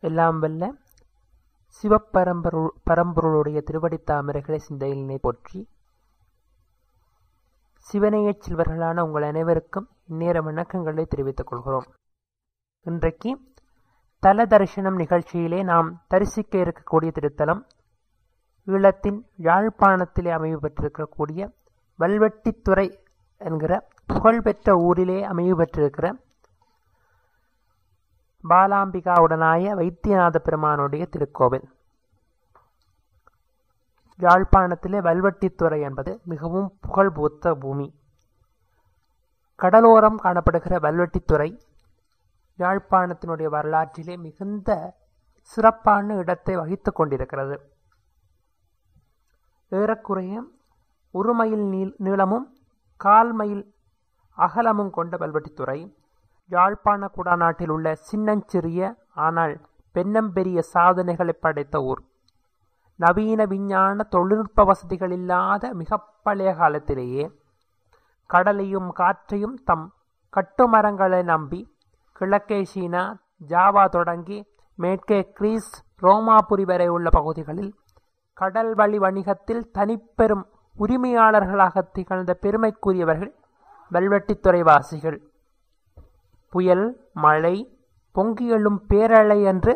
எல்லாம் வல்ல சிவப்பரம்பரு பரம்பொருளுடைய திருவடித் தாமரைகளை சிந்தையினை போற்றி சிவனையச் செல்வர்களான உங்கள் அனைவருக்கும் இந்நேர வணக்கங்களை தெரிவித்துக் கொள்கிறோம் இன்றைக்கு தல தரிசனம் நிகழ்ச்சியிலே நாம் தரிசிக்க இருக்கக்கூடிய திருத்தலம் ஈழத்தின் யாழ்ப்பாணத்திலே அமைவு பெற்றிருக்கக்கூடிய வல்வெட்டித்துறை என்கிற புகழ்பெற்ற ஊரிலே அமைவு பெற்றிருக்கிற பாலாம்பிகாவுடனாய வைத்தியநாத பெருமானுடைய திருக்கோவில் யாழ்ப்பாணத்திலே வல்வெட்டித்துறை என்பது மிகவும் புகழ்பூத்த பூமி கடலோரம் காணப்படுகிற வல்வெட்டித்துறை யாழ்ப்பாணத்தினுடைய வரலாற்றிலே மிகுந்த சிறப்பான இடத்தை வகித்துக் கொண்டிருக்கிறது ஏறக்குறைய ஒரு மைல் நீள் நீளமும் கால் மைல் அகலமும் கொண்ட வல்வெட்டித்துறை யாழ்ப்பாண குடாநாட்டில் உள்ள சின்னஞ்சிறிய ஆனால் பென்னம்பெரிய சாதனைகளை படைத்த ஊர் நவீன விஞ்ஞான தொழில்நுட்ப வசதிகள் இல்லாத மிக பழைய காலத்திலேயே கடலையும் காற்றையும் தம் கட்டுமரங்களை நம்பி கிழக்கே சீனா ஜாவா தொடங்கி மேற்கே கிரீஸ் ரோமாபுரி வரை உள்ள பகுதிகளில் கடல் வழி வணிகத்தில் தனிப்பெரும் உரிமையாளர்களாக திகழ்ந்த பெருமைக்குரியவர்கள் வல்வெட்டித்துறைவாசிகள் புயல் மழை பொங்கி எழும் பேரலை என்று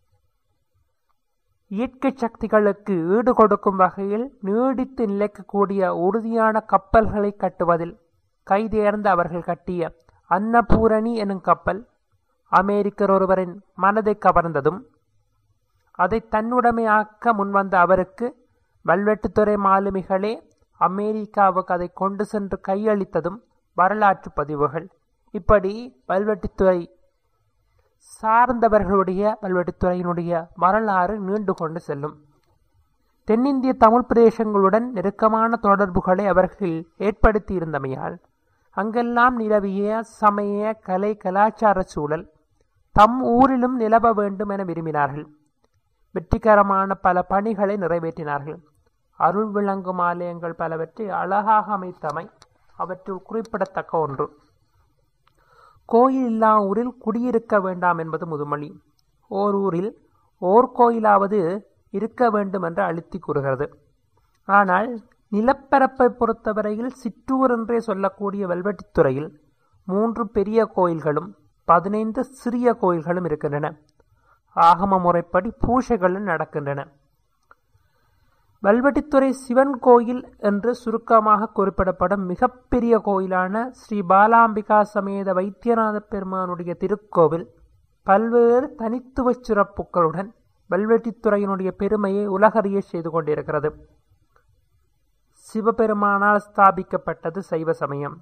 இயற்கை சக்திகளுக்கு ஈடு கொடுக்கும் வகையில் நீடித்து நிலைக்கக்கூடிய உறுதியான கப்பல்களை கட்டுவதில் கைதேர்ந்த அவர்கள் கட்டிய அன்னபூரணி எனும் கப்பல் அமெரிக்கர் ஒருவரின் மனதை கவர்ந்ததும் அதை தன்னுடைமையாக்க முன்வந்த அவருக்கு வல்வெட்டுத்துறை மாலுமிகளே அமெரிக்காவுக்கு அதை கொண்டு சென்று கையளித்ததும் வரலாற்று பதிவுகள் இப்படி வல்வெட்டித்துறை சார்ந்தவர்களுடைய வல்வெட்டித்துறையினுடைய வரலாறு நீண்டு கொண்டு செல்லும் தென்னிந்திய தமிழ் பிரதேசங்களுடன் நெருக்கமான தொடர்புகளை அவர்கள் ஏற்படுத்தியிருந்தமையால் அங்கெல்லாம் நிலவிய சமய கலை கலாச்சார சூழல் தம் ஊரிலும் நிலவ வேண்டும் என விரும்பினார்கள் வெற்றிகரமான பல பணிகளை நிறைவேற்றினார்கள் அருள் விளங்கும் ஆலயங்கள் பலவற்றை அழகாக அமைத்தமை அவற்றுள் குறிப்பிடத்தக்க ஒன்று கோயில் இல்லா ஊரில் குடியிருக்க வேண்டாம் என்பது முதுமொழி ஓர் ஊரில் ஓர் கோயிலாவது இருக்க வேண்டும் என்று அழுத்தி கூறுகிறது ஆனால் நிலப்பரப்பை பொறுத்தவரையில் சிற்றூர் என்றே சொல்லக்கூடிய வெல்வெட்டித்துறையில் மூன்று பெரிய கோயில்களும் பதினைந்து சிறிய கோயில்களும் இருக்கின்றன ஆகம முறைப்படி பூஜைகளும் நடக்கின்றன வல்வெட்டித்துறை சிவன் கோயில் என்று சுருக்கமாக குறிப்பிடப்படும் மிகப்பெரிய கோயிலான ஸ்ரீ பாலாம்பிகா சமேத வைத்தியநாத பெருமானுடைய திருக்கோவில் பல்வேறு தனித்துவ சிறப்புகளுடன் வல்வெட்டித்துறையினுடைய பெருமையை உலகறிய செய்து கொண்டிருக்கிறது சிவபெருமானால் ஸ்தாபிக்கப்பட்டது சைவ சமயம்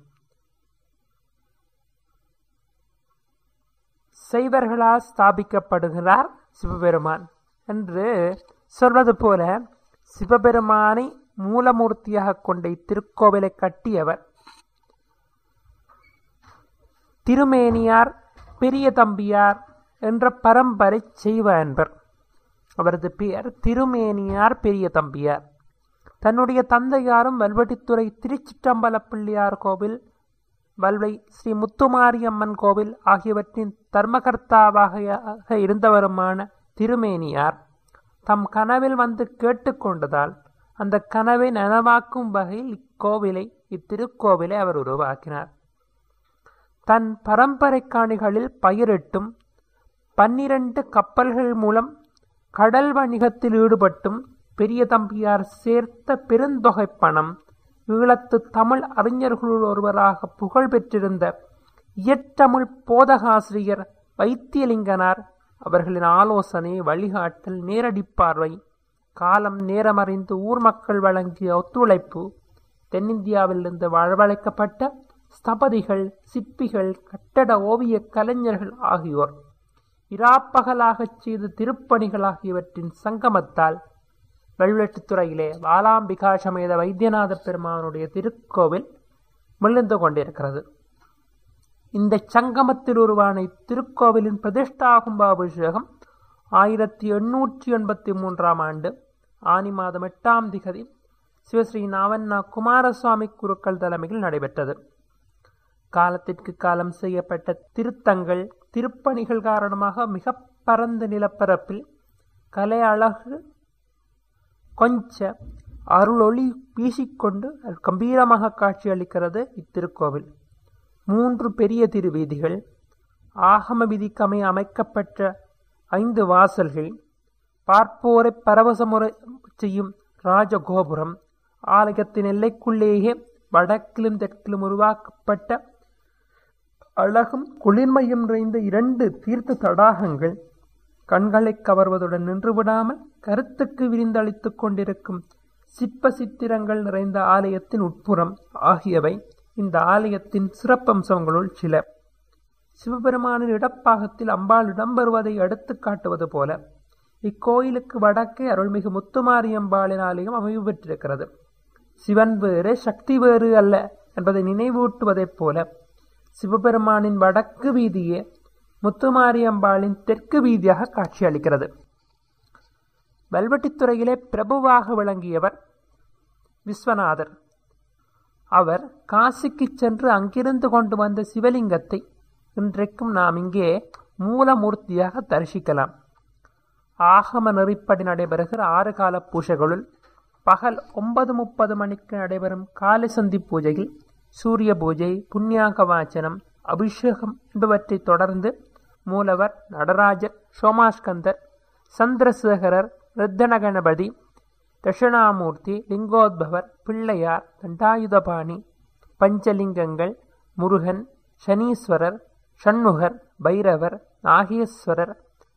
சைவர்களால் ஸ்தாபிக்கப்படுகிறார் சிவபெருமான் என்று சொல்வது போல சிவபெருமானை மூலமூர்த்தியாக கொண்ட இத்திருக்கோவிலை கட்டியவர் திருமேனியார் பெரிய தம்பியார் என்ற பரம்பரை செய்வ என்பர் அவரது பெயர் திருமேனியார் பெரிய தம்பியார் தன்னுடைய தந்தையாரும் வல்வெட்டித்துறை திருச்சிற்றம்பல பிள்ளையார் கோவில் வல்வை ஸ்ரீ முத்துமாரியம்மன் கோவில் ஆகியவற்றின் தர்மகர்த்தாவாக இருந்தவருமான திருமேனியார் தம் கனவில் வந்து கேட்டுக்கொண்டதால் அந்த கனவை நனவாக்கும் வகையில் இக்கோவிலை இத்திருக்கோவிலை அவர் உருவாக்கினார் தன் பரம்பரை காணிகளில் பயிரிட்டும் பன்னிரண்டு கப்பல்கள் மூலம் கடல் வணிகத்தில் ஈடுபட்டும் பெரிய தம்பியார் சேர்த்த பெருந்தொகை பணம் ஈழத்து தமிழ் அறிஞர்களுள் ஒருவராக புகழ் பெற்றிருந்த இயற்றமிழ் போதகாசிரியர் வைத்தியலிங்கனார் அவர்களின் ஆலோசனை வழிகாட்டல் நேரடி பார்வை காலம் நேரமறிந்து ஊர் மக்கள் வழங்கிய ஒத்துழைப்பு தென்னிந்தியாவிலிருந்து வரவழைக்கப்பட்ட ஸ்தபதிகள் சிற்பிகள் கட்டட ஓவிய கலைஞர்கள் ஆகியோர் இராப்பகலாகச் செய்த திருப்பணிகள் ஆகியவற்றின் சங்கமத்தால் வெள்வெட்டுத்துறையிலே வாலாம்பிகா சமேத வைத்தியநாத பெருமானுடைய திருக்கோவில் மிளிர்ந்து கொண்டிருக்கிறது இந்த சங்கமத்தில் உருவான இத்திருக்கோவிலின் பிரதிஷ்டா கும்பாபிஷேகம் ஆயிரத்தி எண்ணூற்றி எண்பத்தி மூன்றாம் ஆண்டு ஆனி மாதம் எட்டாம் திகதி சிவஸ்ரீ நாவண்ணா குமாரசுவாமி குருக்கள் தலைமையில் நடைபெற்றது காலத்திற்கு காலம் செய்யப்பட்ட திருத்தங்கள் திருப்பணிகள் காரணமாக மிக பரந்த நிலப்பரப்பில் கலை அழகு கொஞ்ச அருளொளி வீசிக்கொண்டு கம்பீரமாக காட்சியளிக்கிறது இத்திருக்கோவில் மூன்று பெரிய திருவீதிகள் ஆகம விதிக்கமை அமைக்கப்பட்ட ஐந்து வாசல்கள் பார்ப்போரை பரவசமுறை செய்யும் ராஜகோபுரம் ஆலயத்தின் எல்லைக்குள்ளேயே வடக்கிலும் தெற்கிலும் உருவாக்கப்பட்ட அழகும் குளிர்மையும் நிறைந்த இரண்டு தீர்த்த தடாகங்கள் கண்களை கவர்வதுடன் நின்றுவிடாமல் கருத்துக்கு விரிந்தளித்துக் கொண்டிருக்கும் சிற்ப சித்திரங்கள் நிறைந்த ஆலயத்தின் உட்புறம் ஆகியவை இந்த ஆலயத்தின் சிறப்பம்சங்களுள் சில சிவபெருமானின் இடப்பாகத்தில் அம்பாள் இடம்பெறுவதை எடுத்து காட்டுவது போல இக்கோயிலுக்கு வடக்கே அருள்மிகு முத்துமாரியம்பாளின் ஆலயம் அமைவு பெற்றிருக்கிறது சிவன் வேறு சக்தி வேறு அல்ல என்பதை நினைவூட்டுவதைப் போல சிவபெருமானின் வடக்கு வீதியே முத்துமாரியம்பாளின் தெற்கு வீதியாக காட்சியளிக்கிறது வல்வெட்டித்துறையிலே பிரபுவாக விளங்கியவர் விஸ்வநாதர் அவர் காசிக்கு சென்று அங்கிருந்து கொண்டு வந்த சிவலிங்கத்தை இன்றைக்கும் நாம் இங்கே மூலமூர்த்தியாக தரிசிக்கலாம் ஆகம நெறிப்படி நடைபெறுகிற ஆறு கால பூஜைகளுள் பகல் ஒன்பது முப்பது மணிக்கு நடைபெறும் காலசந்தி பூஜையில் சூரிய பூஜை புண்ணியாக வாச்சனம் அபிஷேகம் என்பவற்றை தொடர்ந்து மூலவர் நடராஜர் சோமாஸ்கந்தர் சந்திரசேகரர் ருத்தன கணபதி தட்சிணாமூர்த்தி லிங்கோத்பவர் பிள்ளையார் தண்டாயுதபாணி பஞ்சலிங்கங்கள் முருகன் சனீஸ்வரர் ஷண்முகர் பைரவர் நாகேஸ்வரர்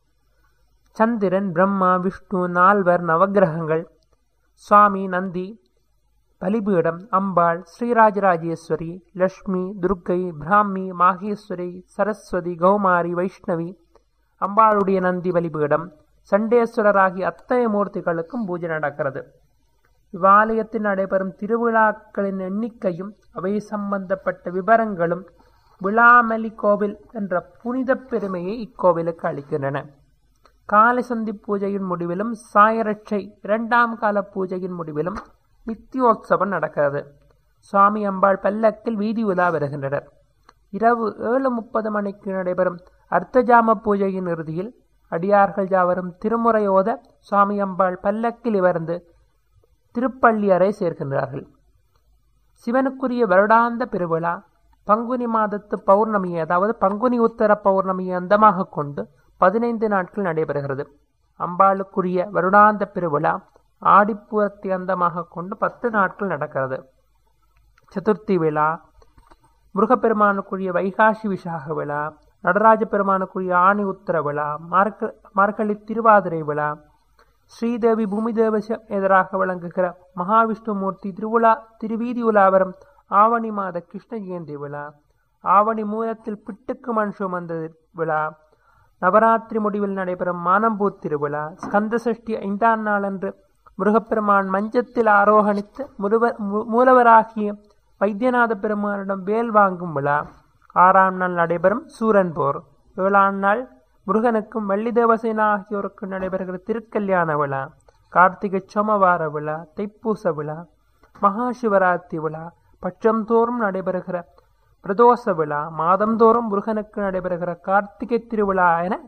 சந்திரன் பிரம்மா விஷ்ணு நால்வர் நவகிரகங்கள் சுவாமி நந்தி பலிபீடம் அம்பாள் ஸ்ரீராஜராஜேஸ்வரி லக்ஷ்மி துர்க்கை பிராமி மாகேஸ்வரி சரஸ்வதி கௌமாரி வைஷ்ணவி அம்பாளுடைய நந்தி பலிபீடம் சண்டேஸ்வரர் ஆகிய அத்தனை மூர்த்திகளுக்கும் பூஜை நடக்கிறது இவ்வாலயத்தில் நடைபெறும் திருவிழாக்களின் எண்ணிக்கையும் அவை சம்பந்தப்பட்ட விவரங்களும் விழாமலி கோவில் என்ற புனித பெருமையை இக்கோவிலுக்கு அளிக்கின்றன காலசந்தி பூஜையின் முடிவிலும் சாயரட்சை இரண்டாம் கால பூஜையின் முடிவிலும் நித்தியோத்சவம் நடக்கிறது சுவாமி அம்பாள் பல்லக்கில் வீதி உலா வருகின்றனர் இரவு ஏழு முப்பது மணிக்கு நடைபெறும் அர்த்தஜாம பூஜையின் இறுதியில் அடியார்கள் யாவரும் திருமுறையோத சுவாமி அம்பாள் பல்லக்கில் இவர்ந்து திருப்பள்ளி அறை சேர்க்கின்றார்கள் சிவனுக்குரிய வருடாந்த பெருவிழா பங்குனி மாதத்து பௌர்ணமியை அதாவது பங்குனி உத்தர பௌர்ணமியை அந்தமாக கொண்டு பதினைந்து நாட்கள் நடைபெறுகிறது அம்பாளுக்குரிய வருடாந்த பெருவிழா ஆடிப்பூரத்தை அந்தமாக கொண்டு பத்து நாட்கள் நடக்கிறது சதுர்த்தி விழா முருகப்பெருமானுக்குரிய வைகாசி விசாக விழா நடராஜ பெருமானுக்குரிய ஆணி உத்தர விழா மார்க மார்கழி திருவாதிரை விழா ஸ்ரீதேவி பூமிதேவ எதிராக விளங்குகிற மகாவிஷ்ணு மூர்த்தி திருவிழா திருவீதி உலாவரம் ஆவணி மாத கிருஷ்ண ஜெயந்தி விழா ஆவணி மூலத்தில் பிட்டுக்கு மண் சுமந்த விழா நவராத்திரி முடிவில் நடைபெறும் மானம்பூ திருவிழா ஸ்கந்த சஷ்டி ஐந்தாம் நாளன்று முருகப்பெருமான் மஞ்சத்தில் ஆரோகணித்து முருவர் மூலவராகிய வைத்தியநாத பெருமானிடம் வேல் வாங்கும் விழா ஆறாம் நாள் நடைபெறும் சூரன் போர் ஏழாம் நாள் முருகனுக்கும் வள்ளி தேவசேனா ஆகியோருக்கும் நடைபெறுகிற திருக்கல்யாண விழா கார்த்திகை சோமவார விழா தைப்பூச விழா மகா சிவராத்திரி விழா பட்சம் தோறும் நடைபெறுகிற பிரதோஷ விழா மாதந்தோறும் முருகனுக்கு நடைபெறுகிற கார்த்திகை திருவிழா என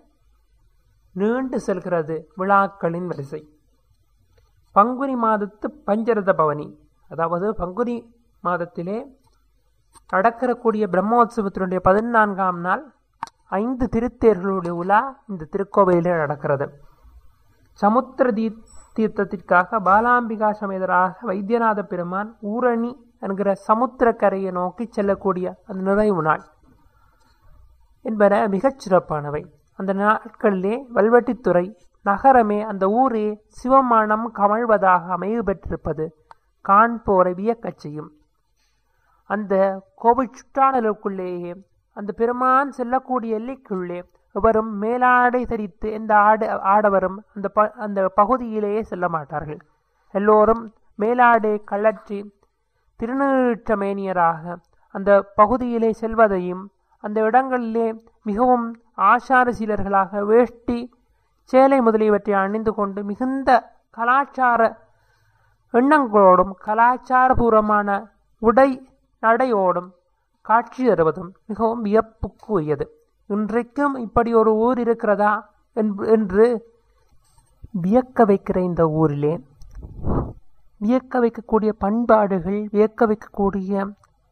நீண்டு செல்கிறது விழாக்களின் வரிசை பங்குனி மாதத்து பஞ்சரத பவனி அதாவது பங்குனி மாதத்திலே நடக்கிறக்கூடிய பிரம்மோத்சவத்தினுடைய பதினான்காம் நாள் ஐந்து திருத்தேர்களுடைய உலா இந்த திருக்கோவிலே நடக்கிறது சமுத்திர தீ தீர்த்தத்திற்காக பாலாம்பிகா சமேதராக வைத்தியநாத பெருமான் ஊரணி என்கிற சமுத்திரக்கரையை நோக்கி செல்லக்கூடிய அந்த நிறைவு நாள் என்பன மிகச் சிறப்பானவை அந்த நாட்களிலே வல்வெட்டித்துறை நகரமே அந்த ஊரே சிவமானம் கமழ்வதாக அமைவு பெற்றிருப்பது காண்போரை வியக்கச் செய்யும் அந்த கோவில் சுற்றாடலுக்குள்ளேயே அந்த பெருமான் செல்லக்கூடிய எல்லைக்குள்ளே எவரும் மேலாடை தரித்து எந்த ஆடு ஆடவரும் அந்த ப அந்த பகுதியிலேயே செல்ல மாட்டார்கள் எல்லோரும் மேலாடை கழற்றி திருநீற்றமேனியராக அந்த பகுதியிலே செல்வதையும் அந்த இடங்களிலே மிகவும் ஆசாரசீலர்களாக வேஷ்டி சேலை முதலியவற்றை அணிந்து கொண்டு மிகுந்த கலாச்சார எண்ணங்களோடும் கலாச்சாரபூர்வமான உடை நடையோடும் காட்சி தருவதும் மிகவும் வியப்புக்கு உரியது இன்றைக்கும் இப்படி ஒரு ஊர் இருக்கிறதா என்ப- என்று வியக்க வைக்கிற இந்த ஊரிலே வியக்க வைக்கக்கூடிய பண்பாடுகள் வியக்க வைக்கக்கூடிய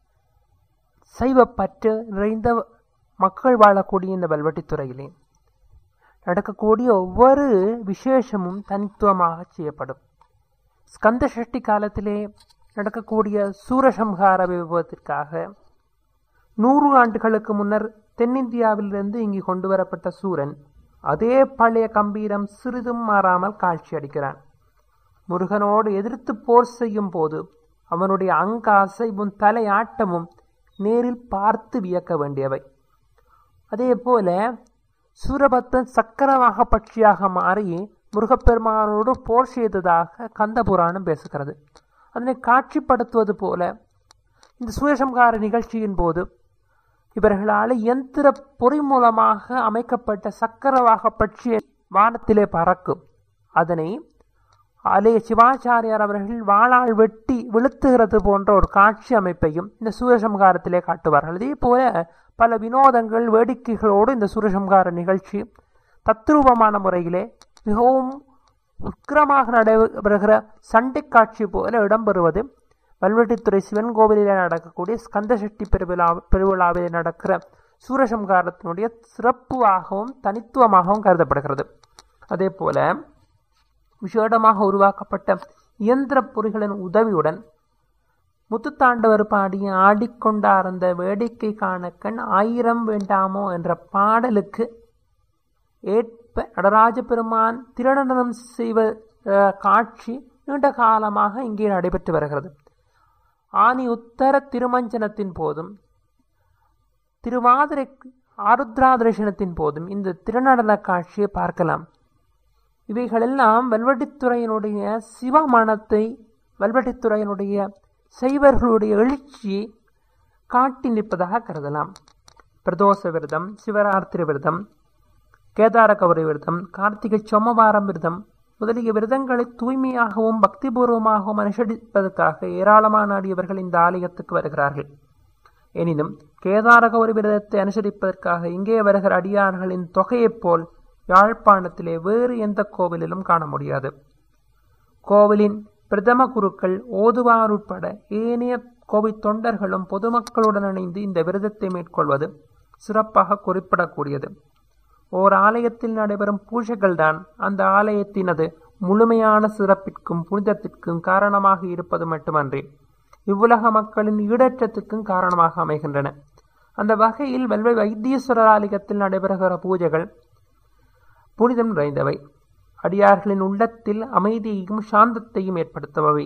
சைவப்பற்று நிறைந்த மக்கள் வாழக்கூடிய இந்த வல்வெட்டித்துறையிலே நடக்கக்கூடிய ஒவ்வொரு விசேஷமும் தனித்துவமாக செய்யப்படும் ஸ்கந்த சஷ்டி காலத்திலே நடக்கக்கூடிய சூரசம்ஹார விபவத்திற்காக நூறு ஆண்டுகளுக்கு முன்னர் தென்னிந்தியாவிலிருந்து இங்கு கொண்டு வரப்பட்ட சூரன் அதே பழைய கம்பீரம் சிறிதும் மாறாமல் காட்சி அளிக்கிறான் முருகனோடு எதிர்த்து போர் செய்யும் போது அவனுடைய அங்க அசைவும் தலையாட்டமும் நேரில் பார்த்து வியக்க வேண்டியவை அதே போல சூரபத்தன் சக்கரவாக பட்சியாக மாறி முருகப்பெருமானோடு போர் செய்ததாக கந்த புராணம் பேசுகிறது அதனை காட்சிப்படுத்துவது போல இந்த சூரசம்ஹார நிகழ்ச்சியின் போது இவர்களால் யந்திர பொறி மூலமாக அமைக்கப்பட்ட சக்கரவாக பட்சிய வானத்திலே பறக்கும் அதனை அலே சிவாச்சாரியார் அவர்கள் வாளால் வெட்டி விழுத்துகிறது போன்ற ஒரு காட்சி அமைப்பையும் இந்த சூரசம்ஹாரத்திலே காட்டுவார்கள் அதே போல பல வினோதங்கள் வேடிக்கைகளோடு இந்த சூரசம்ஹார நிகழ்ச்சி தத்ரூபமான முறையிலே மிகவும் உக்கிரமாக நடைபெறுகிற சண்டை காட்சி போல இடம்பெறுவது வல்வெட்டித்துறை சிவன் கோவிலில் நடக்கக்கூடிய ஸ்கந்த சஷ்டி பெருவிழா பெருவிழாவில் நடக்கிற சூரசம்ஹாரத்தினுடைய சிறப்பாகவும் தனித்துவமாகவும் கருதப்படுகிறது அதே போல விசேடமாக உருவாக்கப்பட்ட இயந்திர பொறிகளின் உதவியுடன் முத்துத்தாண்டவர் பாடிய ஆடிக்கொண்டார் அந்த வேடிக்கை காண கண் ஆயிரம் வேண்டாமோ என்ற பாடலுக்கு ஏற்ப நடராஜ பெருமான் திருநடனம் செய்வ அஹ், காட்சி நீண்ட காலமாக இங்கே நடைபெற்று வருகிறது ஆனி உத்தர திருமஞ்சனத்தின் போதும் திருவாதிரை ஆருத்ரா தரிசனத்தின் போதும் இந்த திருநடன காட்சியை பார்க்கலாம் இவைகளெல்லாம் வல்வெட்டித்துறையினுடைய சிவமனத்தை வல்வெட்டித்துறையினுடைய சைவர்களுடைய எழுச்சியை காட்டி நிற்பதாக கருதலாம் பிரதோஷ விரதம் சிவராத்திரி விரதம் கேதார கௌரி விரதம் கார்த்திகை சோமவாரம் விரதம் முதலிய விரதங்களை தூய்மையாகவும் பக்திபூர்வமாகவும் அனுசரிப்பதற்காக ஏராளமான அடியவர்கள் இந்த ஆலயத்துக்கு வருகிறார்கள் எனினும் கேதார கௌரி விரதத்தை அனுசரிப்பதற்காக இங்கே வருகிற அடியார்களின் தொகையைப் போல் யாழ்ப்பாணத்திலே வேறு எந்த கோவிலிலும் காண முடியாது கோவிலின் பிரதம குருக்கள் ஓதுவார் உட்பட ஏனைய கோவில் தொண்டர்களும் பொதுமக்களுடன் இணைந்து இந்த விரதத்தை மேற்கொள்வது சிறப்பாக குறிப்பிடக்கூடியது ஓர் ஆலயத்தில் நடைபெறும் பூஜைகள்தான் அந்த ஆலயத்தினது முழுமையான சிறப்பிற்கும் புனிதத்திற்கும் காரணமாக இருப்பது மட்டுமன்றி இவ்வுலக மக்களின் ஈடற்றத்திற்கும் காரணமாக அமைகின்றன அந்த வகையில் வெல்வை வைத்தீஸ்வரர் ஆலயத்தில் நடைபெறுகிற பூஜைகள் புனிதம் நிறைந்தவை அடியார்களின் உள்ளத்தில் அமைதியையும் சாந்தத்தையும் ஏற்படுத்துபவை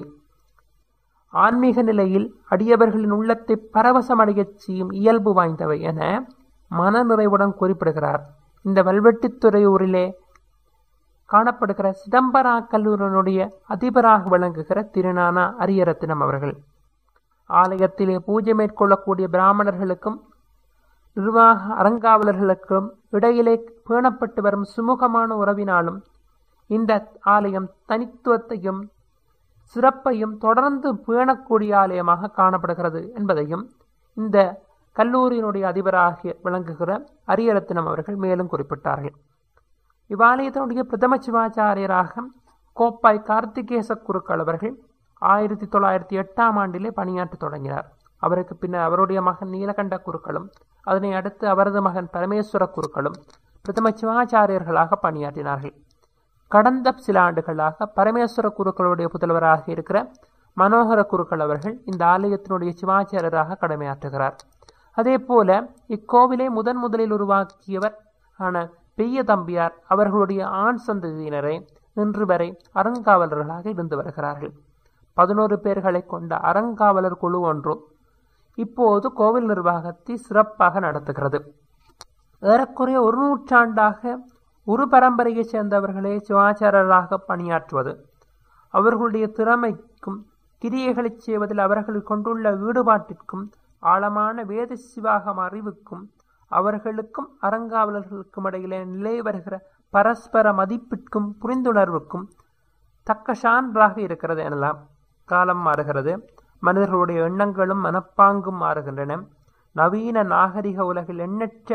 ஆன்மீக நிலையில் அடியவர்களின் உள்ளத்தை பரவசமடையச் செய்யும் இயல்பு வாய்ந்தவை என மனநிறைவுடன் குறிப்பிடுகிறார் இந்த வல்வெட்டித்துறையூரிலே காணப்படுகிற சிதம்பரா கல்லூரனுடைய அதிபராக விளங்குகிற திருநானா அரியரத்தினம் அவர்கள் ஆலயத்திலே பூஜை மேற்கொள்ளக்கூடிய பிராமணர்களுக்கும் நிர்வாக அறங்காவலர்களுக்கும் இடையிலே பேணப்பட்டு வரும் சுமூகமான உறவினாலும் இந்த ஆலயம் தனித்துவத்தையும் சிறப்பையும் தொடர்ந்து பேணக்கூடிய ஆலயமாக காணப்படுகிறது என்பதையும் இந்த கல்லூரியினுடைய அதிபராக விளங்குகிற அரியரத்தினம் அவர்கள் மேலும் குறிப்பிட்டார்கள் இவ்வாலயத்தினுடைய பிரதம சிவாச்சாரியராக கோப்பாய் கார்த்திகேச குருக்கள் அவர்கள் ஆயிரத்தி தொள்ளாயிரத்தி எட்டாம் ஆண்டிலே பணியாற்றத் தொடங்கினார் அவருக்கு பின்னர் அவருடைய மகன் நீலகண்ட குருக்களும் அதனை அடுத்து அவரது மகன் பரமேஸ்வர குருக்களும் பிரதம சிவாச்சாரியர்களாக பணியாற்றினார்கள் கடந்த சில ஆண்டுகளாக பரமேஸ்வர குருக்களுடைய புதல்வராக இருக்கிற மனோகர குருக்கள் அவர்கள் இந்த ஆலயத்தினுடைய சிவாச்சாரியராக கடமையாற்றுகிறார் அதே போல இக்கோவிலை முதன் முதலில் உருவாக்கியவர் ஆன பெய்ய தம்பியார் அவர்களுடைய ஆண் சந்ததியினரை இன்று வரை அறங்காவலர்களாக இருந்து வருகிறார்கள் பதினோரு பேர்களை கொண்ட அறங்காவலர் குழு ஒன்றும் இப்போது கோவில் நிர்வாகத்தை சிறப்பாக நடத்துகிறது ஏறக்குறைய ஒரு நூற்றாண்டாக ஒரு பரம்பரையைச் சேர்ந்தவர்களே சிவாச்சாரராக பணியாற்றுவது அவர்களுடைய திறமைக்கும் கிரியைகளைச் செய்வதில் அவர்கள் கொண்டுள்ள ஈடுபாட்டிற்கும் ஆழமான வேத சிவாகம் அறிவுக்கும் அவர்களுக்கும் அறங்காவலர்களுக்கும் இடையிலே நிலை வருகிற பரஸ்பர மதிப்பிற்கும் புரிந்துணர்வுக்கும் தக்க சான்றாக இருக்கிறது எனலாம் காலம் மாறுகிறது மனிதர்களுடைய எண்ணங்களும் மனப்பாங்கும் மாறுகின்றன நவீன நாகரிக உலகில் எண்ணற்ற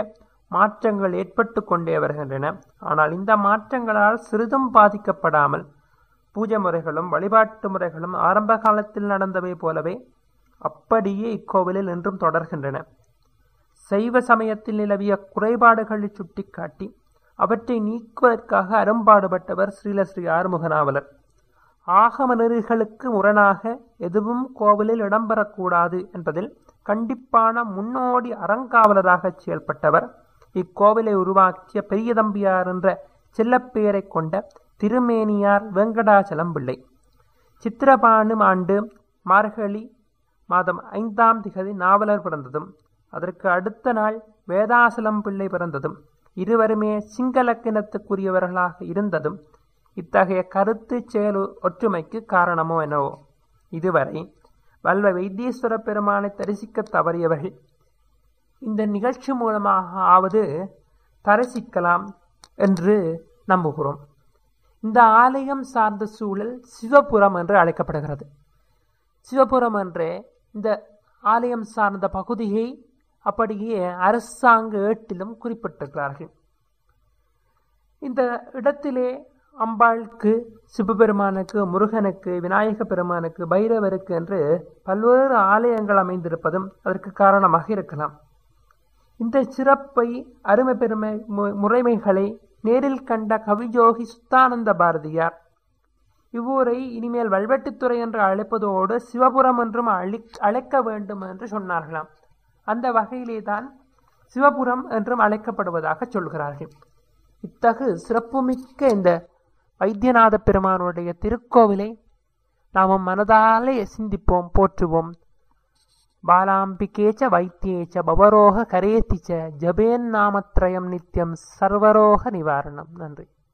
மாற்றங்கள் ஏற்பட்டு கொண்டே வருகின்றன ஆனால் இந்த மாற்றங்களால் சிறிதும் பாதிக்கப்படாமல் பூஜை முறைகளும் வழிபாட்டு முறைகளும் ஆரம்ப காலத்தில் நடந்தவை போலவே அப்படியே இக்கோவிலில் இன்றும் தொடர்கின்றன சைவ சமயத்தில் நிலவிய குறைபாடுகளை சுட்டிக்காட்டி அவற்றை நீக்குவதற்காக அரும்பாடுபட்டவர் ஸ்ரீலஸ்ரீ ஆறுமுகநாவலர் ஆகம நெறிகளுக்கு முரணாக எதுவும் கோவிலில் இடம்பெறக்கூடாது என்பதில் கண்டிப்பான முன்னோடி அறங்காவலராக செயல்பட்டவர் இக்கோவிலை உருவாக்கிய பெரியதம்பியார் என்ற செல்லப்பெயரை கொண்ட திருமேனியார் வெங்கடாச்சலம் பிள்ளை சித்திரபானும் ஆண்டு மார்கழி மாதம் ஐந்தாம் திகதி நாவலர் பிறந்ததும் அதற்கு அடுத்த நாள் வேதாசலம் பிள்ளை பிறந்ததும் இருவருமே சிங்களக்கிணத்துக்குரியவர்களாக இருந்ததும் இத்தகைய கருத்து செயல் ஒற்றுமைக்கு காரணமோ என்னவோ இதுவரை வல்வ வைத்தீஸ்வர பெருமானை தரிசிக்க தவறியவர்கள் இந்த நிகழ்ச்சி மூலமாக ஆவது தரிசிக்கலாம் என்று நம்புகிறோம் இந்த ஆலயம் சார்ந்த சூழல் சிவபுரம் என்று அழைக்கப்படுகிறது சிவபுரம் என்றே இந்த ஆலயம் சார்ந்த பகுதியை அப்படியே அரசாங்க ஏட்டிலும் குறிப்பிட்டிருக்கிறார்கள் இந்த இடத்திலே அம்பாளுக்கு சிவபெருமானுக்கு முருகனுக்கு விநாயக பெருமானுக்கு பைரவருக்கு என்று பல்வேறு ஆலயங்கள் அமைந்திருப்பதும் அதற்கு காரணமாக இருக்கலாம் இந்த சிறப்பை அருமை பெருமை முறைமைகளை நேரில் கண்ட கவிஜோகி சுத்தானந்த பாரதியார் இவ்வூரை இனிமேல் வல்வெட்டித்துறை என்று அழைப்பதோடு சிவபுரம் என்றும் அழி அழைக்க வேண்டும் என்று சொன்னார்களாம் அந்த வகையிலே தான் சிவபுரம் என்றும் அழைக்கப்படுவதாக சொல்கிறார்கள் இத்தகு சிறப்புமிக்க இந்த வைத்தியநாத பெருமானுடைய திருக்கோவிலை நாம் மனதாலே சிந்திப்போம் போற்றுவோம் பாலாம்பிகேச்ச வைத்தியேச்ச பவரோக கரேதி ச ஜபேன் நாமத்ரயம் நித்யம் சர்வரோக நிவாரணம் நன்றி